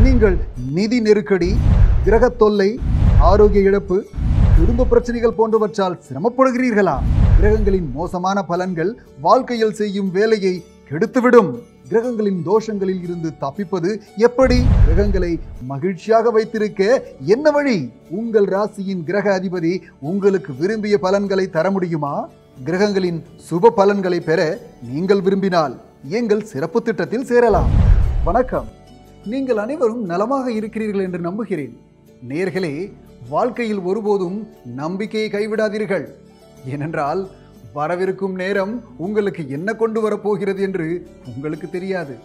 நீங்கள் நிதி நெருக்கடி கிரகத் தொல்லை ஆரோக்கிய இழப்பு குடும்ப பிரச்சனைகள் போன்றவற்றால் சிரமப்படுகிறீர்களா கிரகங்களின் மோசமான பலன்கள் வாழ்க்கையில் செய்யும் வேலையை கெடுத்துவிடும் கிரகங்களின் தோஷங்களில் இருந்து தப்பிப்பது எப்படி கிரகங்களை மகிழ்ச்சியாக வைத்திருக்க என்ன வழி உங்கள் ராசியின் கிரக அதிபதி உங்களுக்கு விரும்பிய பலன்களை தர முடியுமா கிரகங்களின் சுப பலன்களை பெற நீங்கள் விரும்பினால் எங்கள் சிறப்பு திட்டத்தில் சேரலாம் வணக்கம் நீங்கள் அனைவரும் நலமாக இருக்கிறீர்கள் என்று நம்புகிறேன் நேர்களே வாழ்க்கையில் ஒருபோதும் நம்பிக்கையை கைவிடாதீர்கள் ஏனென்றால் வரவிருக்கும் நேரம் உங்களுக்கு என்ன கொண்டு வரப்போகிறது என்று உங்களுக்கு தெரியாது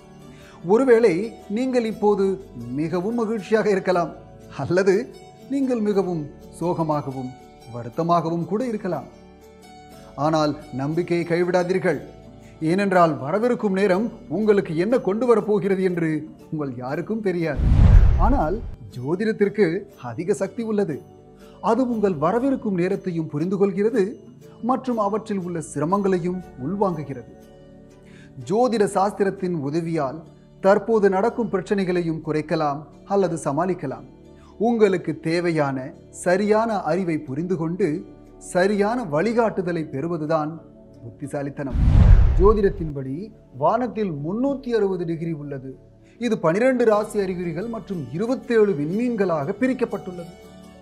ஒருவேளை நீங்கள் இப்போது மிகவும் மகிழ்ச்சியாக இருக்கலாம் அல்லது நீங்கள் மிகவும் சோகமாகவும் வருத்தமாகவும் கூட இருக்கலாம் ஆனால் நம்பிக்கையை கைவிடாதீர்கள் ஏனென்றால் வரவிருக்கும் நேரம் உங்களுக்கு என்ன கொண்டு வரப்போகிறது என்று உங்கள் யாருக்கும் தெரியாது ஆனால் ஜோதிடத்திற்கு அதிக சக்தி உள்ளது அது உங்கள் வரவிருக்கும் நேரத்தையும் புரிந்து கொள்கிறது மற்றும் அவற்றில் உள்ள சிரமங்களையும் உள்வாங்குகிறது ஜோதிட சாஸ்திரத்தின் உதவியால் தற்போது நடக்கும் பிரச்சனைகளையும் குறைக்கலாம் அல்லது சமாளிக்கலாம் உங்களுக்கு தேவையான சரியான அறிவை புரிந்து கொண்டு சரியான வழிகாட்டுதலை பெறுவதுதான் புத்திசாலித்தனம் ஜோதிடத்தின்படி வானத்தில் முன்னூற்றி அறுபது டிகிரி உள்ளது இது பனிரெண்டு ராசி அறிகுறிகள் மற்றும் இருபத்தேழு விண்மீன்களாக பிரிக்கப்பட்டுள்ளது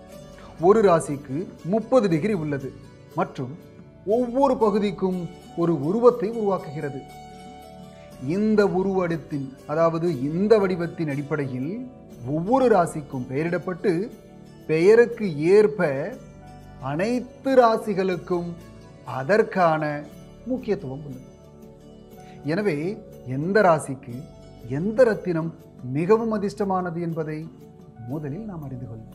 ஒரு ராசிக்கு முப்பது டிகிரி உள்ளது மற்றும் ஒவ்வொரு பகுதிக்கும் ஒரு உருவத்தை உருவாக்குகிறது இந்த உருவடத்தின் அதாவது இந்த வடிவத்தின் அடிப்படையில் ஒவ்வொரு ராசிக்கும் பெயரிடப்பட்டு பெயருக்கு ஏற்ப அனைத்து ராசிகளுக்கும் அதற்கான முக்கியத்துவம் உள்ளது எனவே எந்த ராசிக்கு எந்த ரத்தினம் மிகவும் அதிர்ஷ்டமானது என்பதை முதலில் நாம் அறிந்து கொள்வோம்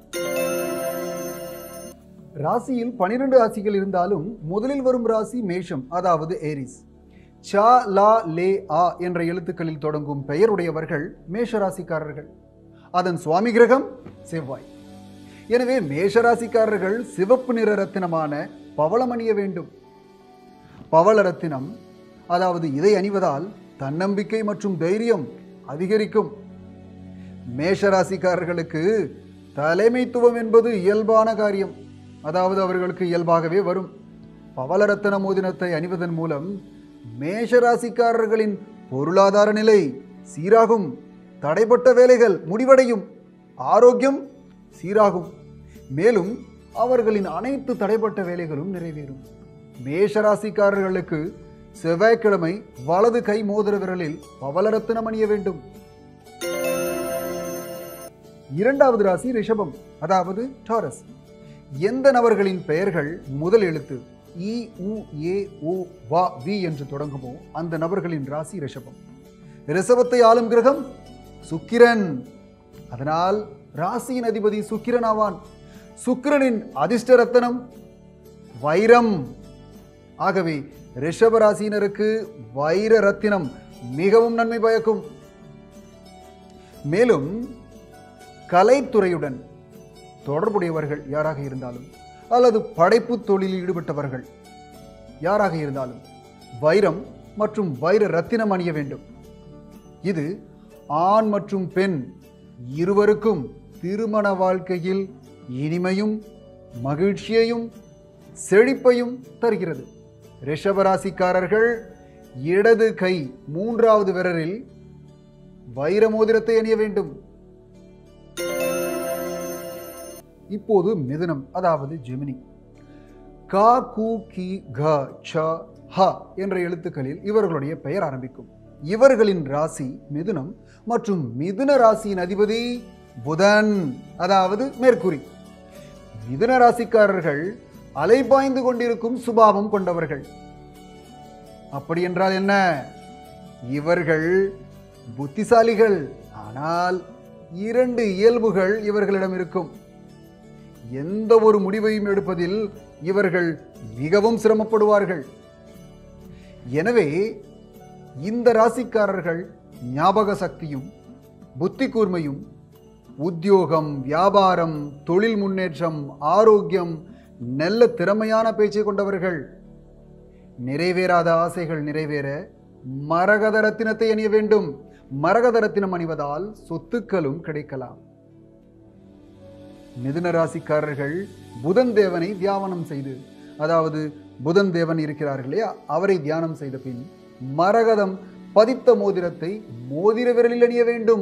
ராசியில் பனிரெண்டு ராசிகள் இருந்தாலும் முதலில் வரும் ராசி மேஷம் அதாவது ஏரிஸ் சா லா லே ஆ என்ற எழுத்துக்களில் தொடங்கும் பெயருடையவர்கள் மேஷ ராசிக்காரர்கள் அதன் சுவாமி கிரகம் செவ்வாய் எனவே மேஷ ராசிக்காரர்கள் சிவப்பு நிற ரத்தினமான பவளம் அணிய வேண்டும் பவள ரத்தினம் அதாவது இதை அணிவதால் தன்னம்பிக்கை மற்றும் தைரியம் அதிகரிக்கும் மேஷ ராசிக்காரர்களுக்கு தலைமைத்துவம் என்பது இயல்பான காரியம் அதாவது அவர்களுக்கு இயல்பாகவே வரும் பவளரத்தன மோதினத்தை அணிவதன் மூலம் மேஷ ராசிக்காரர்களின் பொருளாதார நிலை சீராகும் தடைப்பட்ட வேலைகள் முடிவடையும் ஆரோக்கியம் சீராகும் மேலும் அவர்களின் அனைத்து தடைப்பட்ட வேலைகளும் நிறைவேறும் மேஷ ராசிக்காரர்களுக்கு செவ்வாய்க்கிழமை வலது கை மோதிர விரலில் பவளரத்தினம் அணிய வேண்டும் இரண்டாவது ராசி ரிஷபம் அதாவது டாரஸ் எந்த நபர்களின் பெயர்கள் முதல் எழுத்து இ உ ஏ ஓ வா வி என்று தொடங்குமோ அந்த நபர்களின் ராசி ரிஷபம் ரிஷபத்தை ஆளும் கிரகம் சுக்கிரன் அதனால் ராசியின் அதிபதி சுக்கிரன் ஆவான் சுக்கிரனின் அதிர்ஷ்ட ரத்தனம் வைரம் ஆகவே ரிஷப ராசியினருக்கு வைர ரத்தினம் மிகவும் நன்மை பயக்கும் மேலும் கலைத்துறையுடன் தொடர்புடையவர்கள் யாராக இருந்தாலும் அல்லது படைப்பு தொழிலில் ஈடுபட்டவர்கள் யாராக இருந்தாலும் வைரம் மற்றும் வைர ரத்தினம் அணிய வேண்டும் இது ஆண் மற்றும் பெண் இருவருக்கும் திருமண வாழ்க்கையில் இனிமையும் மகிழ்ச்சியையும் செழிப்பையும் தருகிறது ரிஷபராசிக்காரர்கள் இடது கை மூன்றாவது விரலில் வைர மோதிரத்தை அணிய வேண்டும் இப்போது மிதுனம் அதாவது ஜெமினி கா கு கி க ச ஹ என்ற எழுத்துக்களில் இவர்களுடைய பெயர் ஆரம்பிக்கும் இவர்களின் ராசி மிதுனம் மற்றும் மிதுன ராசியின் அதிபதி புதன் அதாவது மேற்குறி மிதுன ராசிக்காரர்கள் அலைபாய்ந்து கொண்டிருக்கும் சுபாவம் கொண்டவர்கள் அப்படி என்றால் என்ன இவர்கள் புத்திசாலிகள் ஆனால் இரண்டு இயல்புகள் இவர்களிடம் இருக்கும் எந்த ஒரு முடிவையும் எடுப்பதில் இவர்கள் மிகவும் சிரமப்படுவார்கள் எனவே இந்த ராசிக்காரர்கள் ஞாபக சக்தியும் புத்தி கூர்மையும் உத்தியோகம் வியாபாரம் தொழில் முன்னேற்றம் ஆரோக்கியம் நல்ல திறமையான பேச்சை கொண்டவர்கள் நிறைவேறாத ஆசைகள் நிறைவேற மரகத ரத்தினத்தை அணிய வேண்டும் மரகத ரத்தினம் அணிவதால் சொத்துக்களும் கிடைக்கலாம் மிதுன ராசிக்காரர்கள் புதன் தேவனை தியாவனம் செய்து அதாவது புதன் தேவன் இருக்கிறார் இல்லையா அவரை தியானம் செய்த பின் மரகதம் பதித்த மோதிரத்தை மோதிர விரலில் அணிய வேண்டும்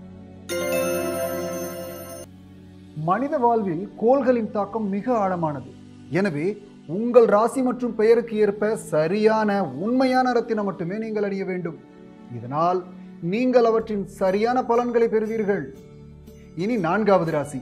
மனித வாழ்வில் கோள்களின் தாக்கம் மிக ஆழமானது எனவே உங்கள் ராசி மற்றும் பெயருக்கு ஏற்ப சரியான உண்மையான ரத்தினம் மட்டுமே நீங்கள் அணிய வேண்டும் இதனால் நீங்கள் அவற்றின் சரியான பலன்களை பெறுவீர்கள் இனி நான்காவது ராசி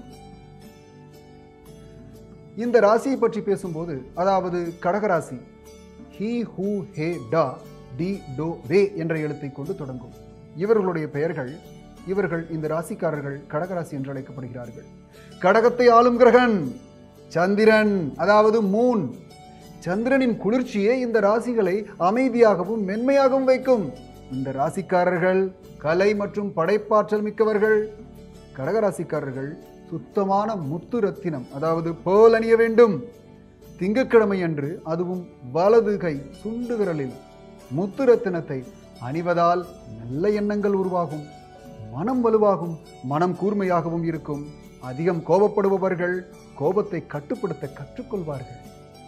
இந்த ராசியை பற்றி பேசும்போது அதாவது கடகராசி ஹி ஹூ ஹே டா டி டோ ரே என்ற எழுத்தை கொண்டு தொடங்கும் இவர்களுடைய பெயர்கள் இவர்கள் இந்த ராசிக்காரர்கள் கடகராசி என்று அழைக்கப்படுகிறார்கள் கடகத்தை ஆளும் கிரகன் சந்திரன் அதாவது மூன் சந்திரனின் குளிர்ச்சியே இந்த ராசிகளை அமைதியாகவும் மென்மையாகவும் வைக்கும் இந்த ராசிக்காரர்கள் கலை மற்றும் படைப்பாற்றல் மிக்கவர்கள் கடகராசிக்காரர்கள் சுத்தமான முத்து ரத்தினம் அதாவது பேர்ல் அணிய வேண்டும் திங்கட்கிழமை அன்று அதுவும் வலது கை சுண்டு விரலில் முத்து ரத்தினத்தை அணிவதால் நல்ல எண்ணங்கள் உருவாகும் மனம் வலுவாகும் மனம் கூர்மையாகவும் இருக்கும் அதிகம் கோபப்படுபவர்கள் கோபத்தை கட்டுப்படுத்த கற்றுக்கொள்வார்கள்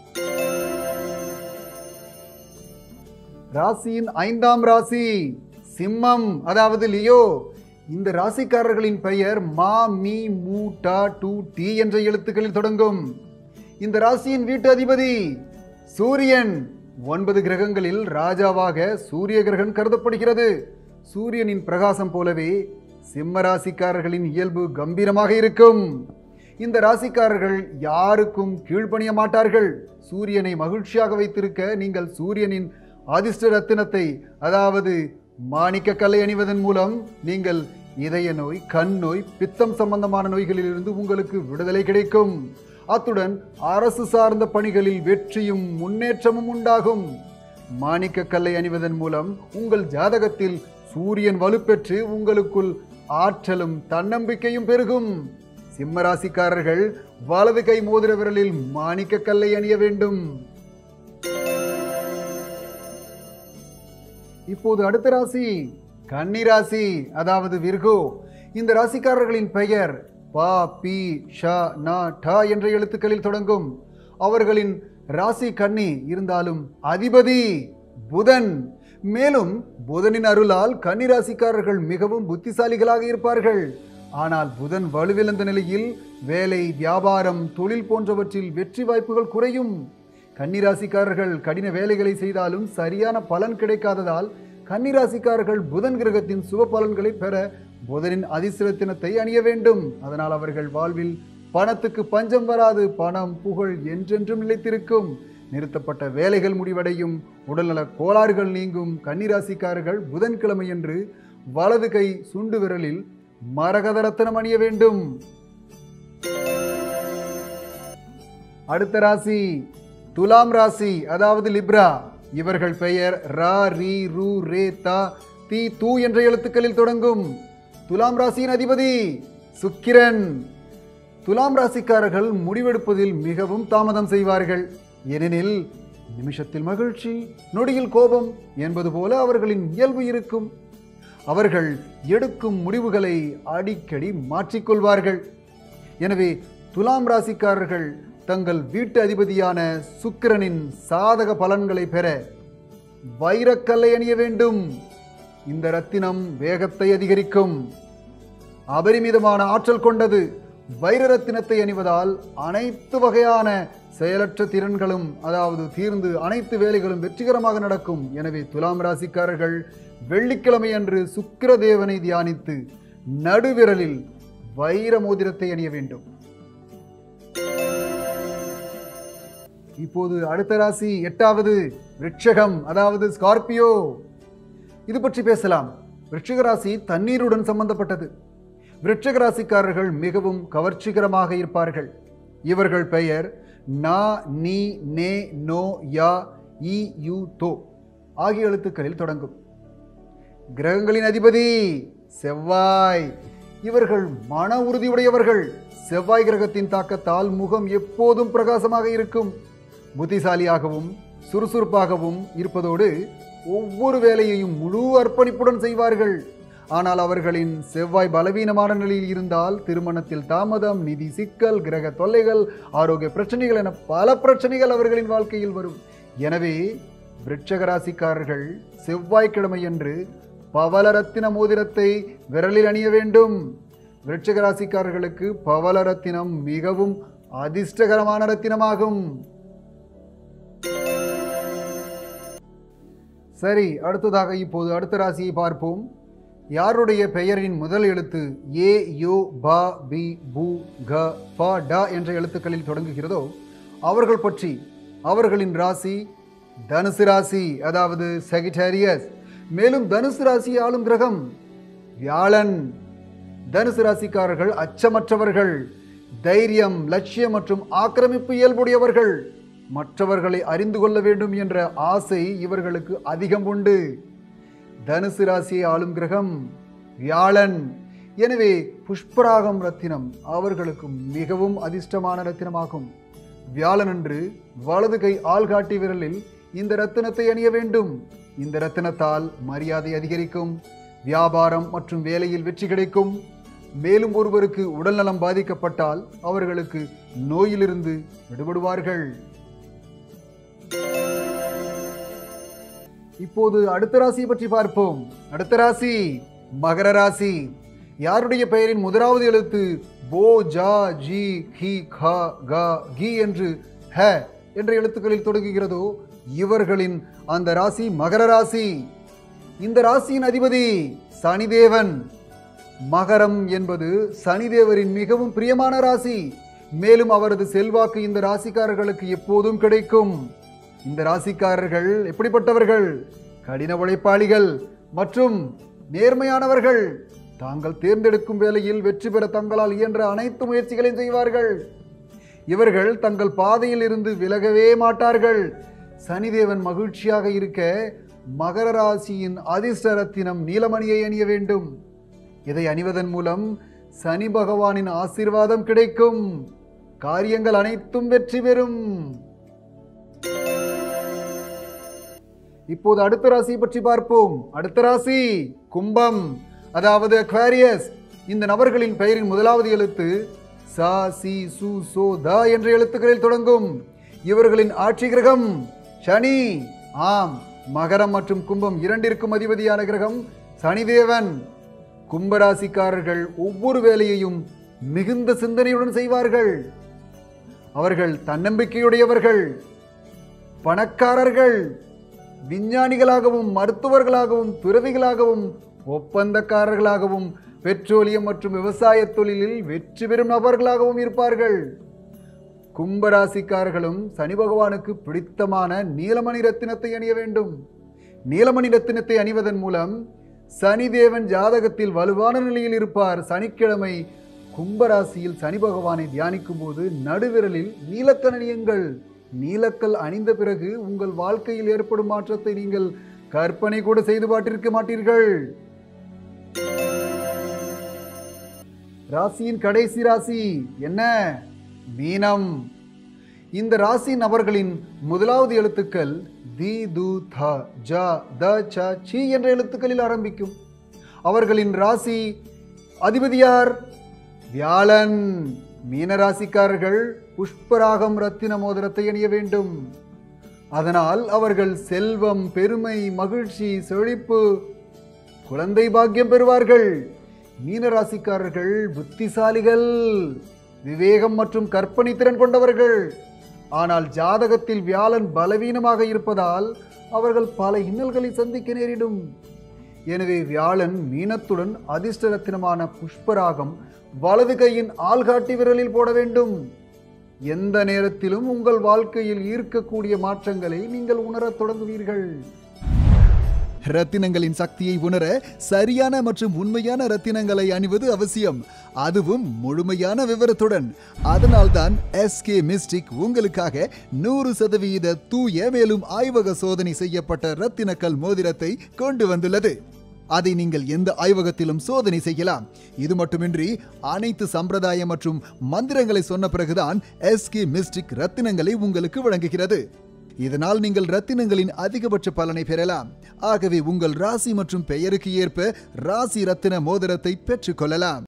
ராசியின் ஐந்தாம் ராசி சிம்மம் அதாவது லியோ இந்த ராசிக்காரர்களின் பெயர் மா மீ மூ டா டூ டி என்ற எழுத்துக்களில் தொடங்கும் இந்த ராசியின் வீட்டு அதிபதி சூரியன் ஒன்பது கிரகங்களில் ராஜாவாக சூரிய கிரகன் கருதப்படுகிறது சூரியனின் பிரகாசம் போலவே சிம்ம ராசிக்காரர்களின் இயல்பு கம்பீரமாக இருக்கும் இந்த ராசிக்காரர்கள் யாருக்கும் கீழ்ப்பணிய மாட்டார்கள் சூரியனை மகிழ்ச்சியாக வைத்திருக்க நீங்கள் சூரியனின் அதிர்ஷ்ட ரத்தினத்தை அதாவது மாணிக்க கல்லை அணிவதன் மூலம் நீங்கள் இதய நோய் கண் நோய் பித்தம் சம்பந்தமான நோய்களிலிருந்து உங்களுக்கு விடுதலை கிடைக்கும் அத்துடன் அரசு சார்ந்த பணிகளில் வெற்றியும் முன்னேற்றமும் உண்டாகும் மாணிக்க கல்லை அணிவதன் மூலம் உங்கள் ஜாதகத்தில் சூரியன் வலுப்பெற்று உங்களுக்குள் ஆற்றலும் தன்னம்பிக்கையும் பெருகும் சிம்ம ராசிக்காரர்கள் வலது கை மோதிர விரலில் மாணிக்க கல்லை அணிய வேண்டும் இப்போது அடுத்த ராசி கன்னி ராசி அதாவது விர்கோ இந்த ராசிக்காரர்களின் பெயர் பா பி ஷ ந ட என்ற எழுத்துக்களில் தொடங்கும் அவர்களின் ராசி கன்னி இருந்தாலும் அதிபதி புதன் மேலும் புதனின் அருளால் கன்னி ராசிக்காரர்கள் மிகவும் புத்திசாலிகளாக இருப்பார்கள் ஆனால் புதன் வலுவிழந்த நிலையில் வேலை வியாபாரம் தொழில் போன்றவற்றில் வெற்றி வாய்ப்புகள் குறையும் கன்னிராசிக்காரர்கள் கடின வேலைகளை செய்தாலும் சரியான பலன் கிடைக்காததால் கன்னிராசிக்காரர்கள் புதன் கிரகத்தின் சுப பலன்களை பெற புதனின் அதிர்ஷ்டத்தினத்தை அணிய வேண்டும் அதனால் அவர்கள் வாழ்வில் பணத்துக்கு பஞ்சம் வராது பணம் புகழ் என்றென்றும் நிலைத்திருக்கும் நிறுத்தப்பட்ட வேலைகள் முடிவடையும் உடல்நல கோளாறுகள் நீங்கும் கன்னிராசிக்காரர்கள் புதன்கிழமையன்று வலது கை சுண்டு விரலில் மரகத ரத்தினம் அணிய வேண்டும் அடுத்த ராசி துலாம் ராசி அதாவது லிப்ரா இவர்கள் பெயர் ரா ரி ரு ரே தா தி தூ என்ற எழுத்துக்களில் தொடங்கும் துலாம் ராசியின் அதிபதி சுக்கிரன் துலாம் ராசிக்காரர்கள் முடிவெடுப்பதில் மிகவும் தாமதம் செய்வார்கள் ஏனெனில் நிமிஷத்தில் மகிழ்ச்சி நொடியில் கோபம் என்பது போல அவர்களின் இயல்பு இருக்கும் அவர்கள் எடுக்கும் முடிவுகளை அடிக்கடி மாற்றிக்கொள்வார்கள் எனவே துலாம் ராசிக்காரர்கள் தங்கள் வீட்டு அதிபதியான சுக்கிரனின் சாதக பலன்களை பெற வைரக்கல்லை அணிய வேண்டும் இந்த ரத்தினம் வேகத்தை அதிகரிக்கும் அபரிமிதமான ஆற்றல் கொண்டது வைர ரத்தினத்தை அணிவதால் அனைத்து வகையான செயலற்ற திறன்களும் அதாவது தீர்ந்து அனைத்து வேலைகளும் வெற்றிகரமாக நடக்கும் எனவே துலாம் ராசிக்காரர்கள் வெள்ளிக்கிழமை அன்று சுக்கிர தேவனை தியானித்து நடுவிரலில் வைர மோதிரத்தை அணிய வேண்டும் இப்போது அடுத்த ராசி எட்டாவது விருட்சகம் அதாவது ஸ்கார்பியோ இது பற்றி பேசலாம் விருட்சிக ராசி தண்ணீருடன் சம்பந்தப்பட்டது விருட்சிக ராசிக்காரர்கள் மிகவும் கவர்ச்சிகரமாக இருப்பார்கள் இவர்கள் பெயர் நா நீ நே நோ யா இ யு தோ ஆகிய எழுத்துக்களில் தொடங்கும் கிரகங்களின் அதிபதி செவ்வாய் இவர்கள் மன உறுதியுடையவர்கள் செவ்வாய் கிரகத்தின் தாக்கத்தால் முகம் எப்போதும் பிரகாசமாக இருக்கும் புத்திசாலியாகவும் சுறுசுறுப்பாகவும் இருப்பதோடு ஒவ்வொரு வேலையையும் முழு அர்ப்பணிப்புடன் செய்வார்கள் ஆனால் அவர்களின் செவ்வாய் பலவீனமான நிலையில் இருந்தால் திருமணத்தில் தாமதம் நிதி சிக்கல் கிரக தொல்லைகள் ஆரோக்கிய பிரச்சனைகள் என பல பிரச்சனைகள் அவர்களின் வாழ்க்கையில் வரும் எனவே விருட்சக ராசிக்காரர்கள் செவ்வாய்க்கிழமையன்று பவளரத்தின மோதிரத்தை விரலில் அணிய வேண்டும் விருட்சக ராசிக்காரர்களுக்கு பவளரத்தினம் மிகவும் அதிர்ஷ்டகரமான ரத்தினமாகும் சரி அடுத்ததாக இப்போது அடுத்த ராசியை பார்ப்போம் யாருடைய பெயரின் முதல் எழுத்து ஏ யோ பா பி பூ க ப ட என்ற எழுத்துக்களில் தொடங்குகிறதோ அவர்கள் பற்றி அவர்களின் ராசி தனுசு ராசி அதாவது செகிட்டேரியஸ் மேலும் தனுசு ராசி ஆளும் கிரகம் வியாழன் தனுசு ராசிக்காரர்கள் அச்சமற்றவர்கள் தைரியம் லட்சியம் மற்றும் ஆக்கிரமிப்பு இயல்புடையவர்கள் மற்றவர்களை அறிந்து கொள்ள வேண்டும் என்ற ஆசை இவர்களுக்கு அதிகம் உண்டு தனுசு ராசியை ஆளும் கிரகம் வியாழன் எனவே புஷ்பராகம் ரத்தினம் அவர்களுக்கு மிகவும் அதிர்ஷ்டமான ரத்தினமாகும் வியாழனன்று வலது கை ஆள்காட்டி விரலில் இந்த ரத்தினத்தை அணிய வேண்டும் இந்த ரத்தினத்தால் மரியாதை அதிகரிக்கும் வியாபாரம் மற்றும் வேலையில் வெற்றி கிடைக்கும் மேலும் ஒருவருக்கு உடல்நலம் பாதிக்கப்பட்டால் அவர்களுக்கு நோயிலிருந்து விடுபடுவார்கள் இப்போது அடுத்த ராசியை பற்றி பார்ப்போம் அடுத்த ராசி மகர ராசி யாருடைய பெயரின் முதலாவது எழுத்து போ ஜா ஜி ஹி க க கி என்று ஹ என்ற எழுத்துக்களில் தொடங்குகிறதோ இவர்களின் அந்த ராசி மகர ராசி இந்த ராசியின் அதிபதி சனிதேவன் மகரம் என்பது சனிதேவரின் மிகவும் பிரியமான ராசி மேலும் அவரது செல்வாக்கு இந்த ராசிக்காரர்களுக்கு எப்போதும் கிடைக்கும் இந்த ராசிக்காரர்கள் எப்படிப்பட்டவர்கள் கடின உழைப்பாளிகள் மற்றும் நேர்மையானவர்கள் தாங்கள் தேர்ந்தெடுக்கும் வேலையில் வெற்றி பெற தங்களால் இயன்ற அனைத்து முயற்சிகளையும் செய்வார்கள் இவர்கள் தங்கள் பாதையில் இருந்து விலகவே மாட்டார்கள் சனிதேவன் மகிழ்ச்சியாக இருக்க மகர ராசியின் அதிர்ஷ்ட ரத்தினம் நீலமணியை அணிய வேண்டும் இதை அணிவதன் மூலம் சனி பகவானின் ஆசீர்வாதம் கிடைக்கும் காரியங்கள் அனைத்தும் வெற்றி பெறும் இப்போது அடுத்த ராசியை பற்றி பார்ப்போம் அடுத்த ராசி கும்பம் அதாவது அக்வாரியஸ் இந்த நபர்களின் பெயரின் முதலாவது எழுத்து ச சி சு சோ த என்ற எழுத்துக்களில் தொடங்கும் இவர்களின் ஆட்சி கிரகம் சனி ஆம் மகரம் மற்றும் கும்பம் இரண்டிற்கும் அதிபதியான கிரகம் சனிதேவன் கும்பராசிக்காரர்கள் ஒவ்வொரு வேலையையும் மிகுந்த சிந்தனையுடன் செய்வார்கள் அவர்கள் தன்னம்பிக்கையுடையவர்கள் பணக்காரர்கள் விஞ்ஞானிகளாகவும் மருத்துவர்களாகவும் துறவிகளாகவும் ஒப்பந்தக்காரர்களாகவும் பெட்ரோலியம் மற்றும் விவசாய தொழிலில் வெற்றி பெறும் நபர்களாகவும் இருப்பார்கள் கும்பராசிக்காரர்களும் சனி பகவானுக்கு பிடித்தமான நீலமணி ரத்தினத்தை அணிய வேண்டும் நீலமணி ரத்தினத்தை அணிவதன் மூலம் சனிதேவன் ஜாதகத்தில் வலுவான நிலையில் இருப்பார் சனிக்கிழமை கும்பராசியில் சனி பகவானை தியானிக்கும் போது நடுவிரலில் நீலக்கல் அணியுங்கள் நீலக்கல் அணிந்த பிறகு உங்கள் வாழ்க்கையில் ஏற்படும் மாற்றத்தை நீங்கள் கற்பனை கூட செய்து பார்த்திருக்க மாட்டீர்கள் ராசியின் கடைசி ராசி என்ன மீனம் இந்த ராசி நபர்களின் முதலாவது எழுத்துக்கள் தி து த ஜ த ச சி என்ற எழுத்துக்களில் ஆரம்பிக்கும் அவர்களின் ராசி அதிபதியார் வியாழன் மீன ராசிக்காரர்கள் புஷ்பராகம் ரத்தின மோதிரத்தை அணிய வேண்டும் அதனால் அவர்கள் செல்வம் பெருமை மகிழ்ச்சி செழிப்பு குழந்தை பாக்கியம் பெறுவார்கள் மீன ராசிக்காரர்கள் புத்திசாலிகள் விவேகம் மற்றும் கற்பனை திறன் கொண்டவர்கள் ஆனால் ஜாதகத்தில் வியாழன் பலவீனமாக இருப்பதால் அவர்கள் பல இன்னல்களை சந்திக்க நேரிடும் எனவே வியாழன் மீனத்துடன் அதிர்ஷ்ட ரத்தினமான புஷ்பராகம் வலது கையின் ஆள்காட்டி விரலில் போட வேண்டும் எந்த நேரத்திலும் உங்கள் வாழ்க்கையில் ஈர்க்கக்கூடிய மாற்றங்களை நீங்கள் உணரத் தொடங்குவீர்கள் ரத்தினங்களின் சக்தியை உணர சரியான மற்றும் உண்மையான ரத்தினங்களை அணிவது அவசியம் அதுவும் முழுமையான விவரத்துடன் அதனால்தான் எஸ்கே மிஸ்டிக் உங்களுக்காக நூறு சதவீத தூய மேலும் ஆய்வக சோதனை செய்யப்பட்ட ரத்தினக்கல் மோதிரத்தை கொண்டு வந்துள்ளது அதை நீங்கள் எந்த ஆய்வகத்திலும் சோதனை செய்யலாம் இது மட்டுமின்றி அனைத்து சம்பிரதாய மற்றும் மந்திரங்களை சொன்ன பிறகுதான் எஸ்கே மிஸ்டிக் ரத்தினங்களை உங்களுக்கு வழங்குகிறது இதனால் நீங்கள் ரத்தினங்களின் அதிகபட்ச பலனை பெறலாம் ஆகவே உங்கள் ராசி மற்றும் பெயருக்கு ஏற்ப ராசி ரத்தின மோதிரத்தை பெற்றுக்கொள்ளலாம்